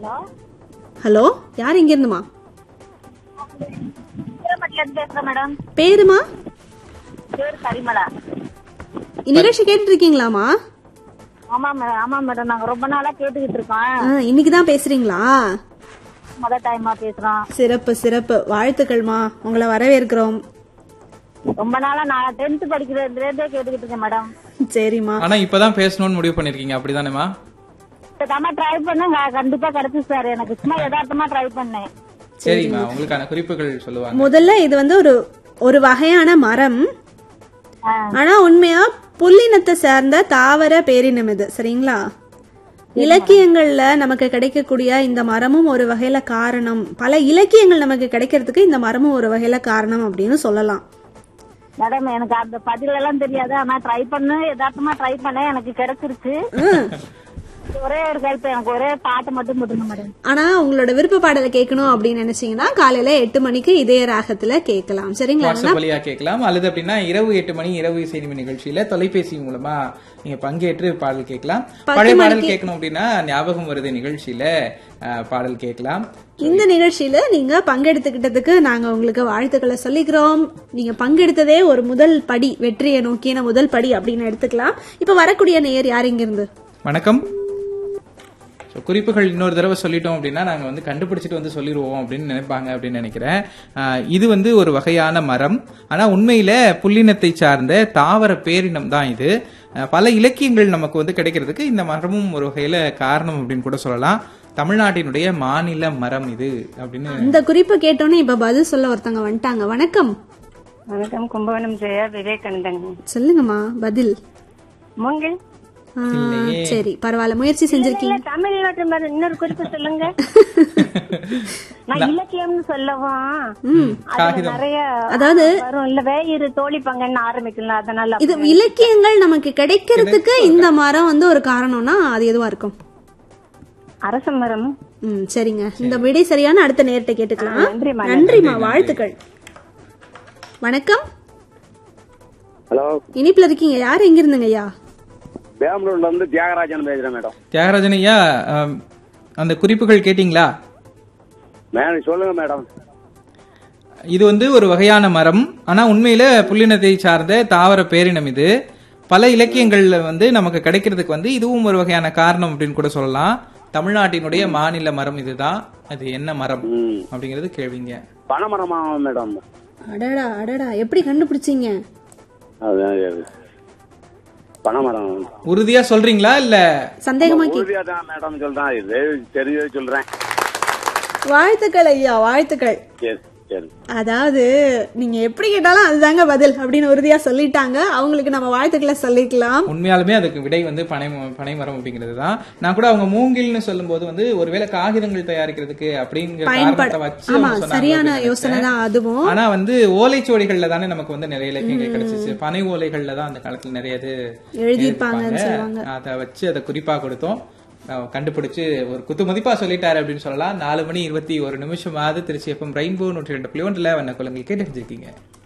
Hello hello யார் இங்க இருந்துமா திருமட்டில இருந்து பேசுறேன் மேடம் பேருமா பேர் கரிமலா நிகழ்ச்சி கேட்டுட்டு இருக்கீங்களாமா ஆமா மேடம் ஆமா மேடம் நாங்க ரொம்ப நாளா கேட்டுக்கிட்டு இருக்கோம் ஆ, இன்னைக்குதான் பேசுறீங்களா முத டைமா பேசுறோம் சிறப்பு சிறப்பு வாழ்த்துக்கள்மா உங்களை வரவேற்கிறோம் ரொம்ப நாளா நான் டென்த் படிக்கிறதுல இருந்தே கேட்டுக்கிட்டு இருக்கேன் மேடம் சரிம்மா ஆனா இப்பதான் பேசணும்னு முடிவு பண்ணிருக்கீங்க அப்படிதானேமா தாம ட்ரை பண்ணேன் நான் கண்டிப்பா கிடைச்சு சார் எனக்கு சும்மா யதார்த்தமா ட்ரை பண்ணேன் சரிம்மா உங்களுக்கான குறிப்புகள் சொல்லுவாங்க முதல்ல இது வந்து ஒரு ஒரு வகையான மரம் ஆ. ஆனா உண்மையா புல்லினத்தை சார்ந்த தாவர பேரினம் இது சரிங்களா இலக்கியங்கள்ல நமக்கு கிடைக்கக்கூடிய இந்த மரமும் ஒரு வகையில காரணம் பல இலக்கியங்கள் நமக்கு கிடைக்கிறதுக்கு இந்த மரமும் ஒரு வகையில காரணம் அப்படின்னு சொல்லலாம் மேடம் எனக்கு அந்த பதில் எல்லாம் தெரியாது ஆனா ட்ரை பண்ணு யதார்த்தமா ட்ரை பண்ணேன் எனக்கு கிடைச்சிருச்சு ஒரே ஒரு கருத்து எனக்கு ஒரே பாட்டு மட்டும் போட்டுருங்க மேடம் ஆனா உங்களோட விருப்ப பாடலை கேட்கணும் அப்படின்னு நினைச்சீங்கன்னா காலையில எட்டு மணிக்கு இதே ராகத்துல கேட்கலாம் சரிங்களா வாட்ஸ்அப் வழியா கேட்கலாம் அல்லது அப்படின்னா இரவு எட்டு மணி இரவு இசைனிமை நிகழ்ச்சியில தொலைபேசி மூலமா நீங்க பங்கேற்று பாடல் கேட்கலாம் பழைய பாடல் கேட்கணும் அப்படின்னா ஞாபகம் வருது நிகழ்ச்சியில அஹ், பாடல் கேட்கலாம் இந்த நிகழ்ச்சியில நீங்க பங்கெடுத்துக்கிட்டதுக்கு நாங்க உங்களுக்கு வாழ்த்துக்களை சொல்லிக்கிறோம் நீங்க பங்கெடுத்ததே ஒரு முதல் படி வெற்றியை நோக்கின முதல் படி அப்படின்னு எடுத்துக்கலாம் இப்ப வரக்கூடிய நேயர் யார் இங்க இருந்து வணக்கம் So, குறிப்புகள் இன்னொரு தடவை சொல்லிட்டோம் அப்படின்னா நாங்க வந்து கண்டுபிடிச்சிட்டு வந்து சொல்லிடுவோம் அப்படின்னு நினைப்பாங்க அப்படின்னு நினைக்கிறேன் ஆஹ் இது வந்து ஒரு வகையான மரம் ஆனா உண்மையில புல்லினத்தை சார்ந்த தாவர பேரினம் தான் இது ஆஹ் பல இலக்கியங்கள் நமக்கு வந்து கிடைக்கிறதுக்கு இந்த மரமும் ஒரு வகையில காரணம் அப்படின்னு கூட சொல்லலாம் தமிழ்நாட்டினுடைய மாநில மரம் இது அப்படின்னு இந்த குறிப்பு கேட்டோன்னே இப்ப பதில் சொல்ல ஒருத்தங்க வந்துட்டாங்க வணக்கம் வணக்கம் கும்பகோணம் ஜெயா விவேகானந்தன் சொல்லுங்கம்மா பதில் மூங்கில் ஆ, சரி பரவாயில்ல முயற்சி செஞ்சிருக்கீங்க இல்ல, தமிழ்நாட்டு மாதிரி இன்னொரு குறிப்பு சொல்லுங்க நான் இலக்கியம்னு சொல்லவும் அதுல நிறைய அதாவது வரும் இல்ல வேயிரு தோழி பங்கன்னு ஆரம்பிக்கலாம் அதனால இது இலக்கியங்கள் நமக்கு கிடைக்கிறதுக்கு இந்த மரம் வந்து ஒரு காரணம்னா அது எதுவா இருக்கும் அரச மரம் ம் சரிங்க இந்த விடை சரியான அடுத்த நேரத்தை கேட்டுக்கலாம் நன்றிம்மா, நன்றிமா வாழ்த்துக்கள் வணக்கம் ஹலோ இனிப்புல இருக்கீங்க யார் எங்க இருந்துங்க ஐயா பெங்களூர்ல இருந்து தியாகராஜன் பேசுறேன் மேடம் தியாகராஜன் ஐயா ஆம், அந்த குறிப்புகள் கேட்டீங்களா மேடம் சொல்லுங்க மேடம் இது வந்து ஒரு வகையான மரம் ஆனா உண்மையில புல்லினத்தை சார்ந்த தாவர பேரினம் இது பல இலக்கியங்கள்ல வந்து நமக்கு கிடைக்கிறதுக்கு வந்து இதுவும் ஒரு வகையான காரணம் அப்படின்னு கூட சொல்லலாம் தமிழ்நாட்டினுடைய மாநில மரம் இதுதான் அது என்ன மரம் ம். அப்படிங்கிறது கேள்விங்க பனைமரமா மேடம் அடடா அடடா எப்படி கண்டுபிடிச்சீங்க அதுதான் இது. பனைமரம் உறுதியா சொல்றீங்களா இல்ல சந்தேகமா கே உறுதியா தான் மேடம் சொல்றேன் இது தெரிஞ்சது சொல்றேன் வாழ்த்துக்கள் ஐயா வாழ்த்துக்கள் சரி சரி அதாவது நீங்க எப்படி கேட்டாலும் அதுதாங்க பதில் அப்படின்னு உறுதியா சொல்லிட்டாங்க அவங்களுக்கு நம்ம வாழ்த்துக்களை சொல்லிக்கலாம் உண்மையாலுமே அதுக்கு விடை வந்து பனை பனைமரம் அப்படிங்கிறது தான் நான் கூட அவங்க மூங்கில்னு சொல்லும்போது வந்து ஒருவேளை காகிதங்கள் தயாரிக்கிறதுக்கு அப்படிங்கிற பயன்பட காரணத்தை வச்சு ஆமா அவங்க சொன்னாங்க சரியான அப்படின்னு யோசனை நினைச்சேன். தான் அதுவும் ஆனா வந்து ஓலைச்சுவடிகள்ல தானே நமக்கு வந்து நிறைய இலக்கியங்கள் கிடைச்சிச்சு பனை ஓலைகள்ல தான் அந்த காலத்துல நிறைய இது எழுதியிருப்பாங்கன்னு சொல்லுவாங்க. அதை வச்சு அதை குறிப்பா கொடுத்தோம் அஹ் கண்டுபிடிச்சு ஒரு குத்து மதிப்பா சொல்லிட்டாரு அப்படின்னு சொல்லலாம் நாலு மணி இருபத்தி ஒரு நிமிஷமாவது திருச்சி எஃப்எம் ரெயின்போ நூற்றி ரெண்டு புள்ளி ஒன்றுல வண்ண குழந்தை கேட்டு வச்சிருக்கீங்க